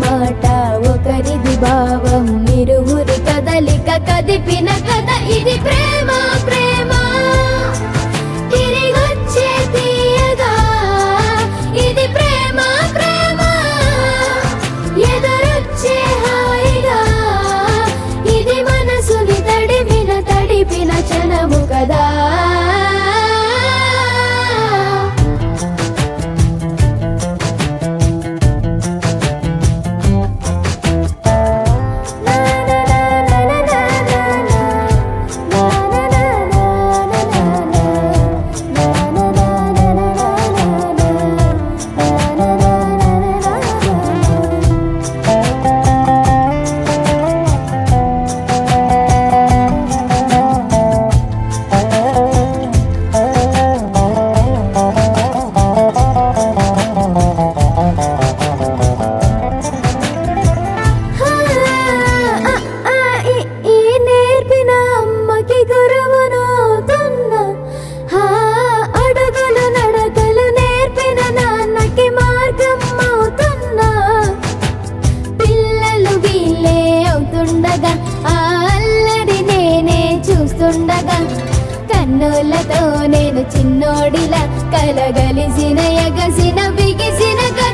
మాట ఒకరిది భావం ఇరువురి కదలిక కదిపిన కథ ఇది ప్రేమ ప్రేమ తిరిగొచ్చే తీయగా ఇది ప్రేమ ప్రేమ ఎదురొచ్చే హాయిగా ఇది మనసుని తడిపిన తడిపిన క్షణము కదా ఈ నేర్పిన అమ్మకి గురువునవుతున్నా హా, అడుగులు నడకలు నేర్పిన నాన్నకి మార్గం అవుతున్నా పిల్లలు వీళ్ళే అవుతుండగా ఆ అల్లరి నేనే చూస్తుండగా కన్నులతో నేను చిన్నోడిలా కలగలిసిన ఎగసిన బిగిసిన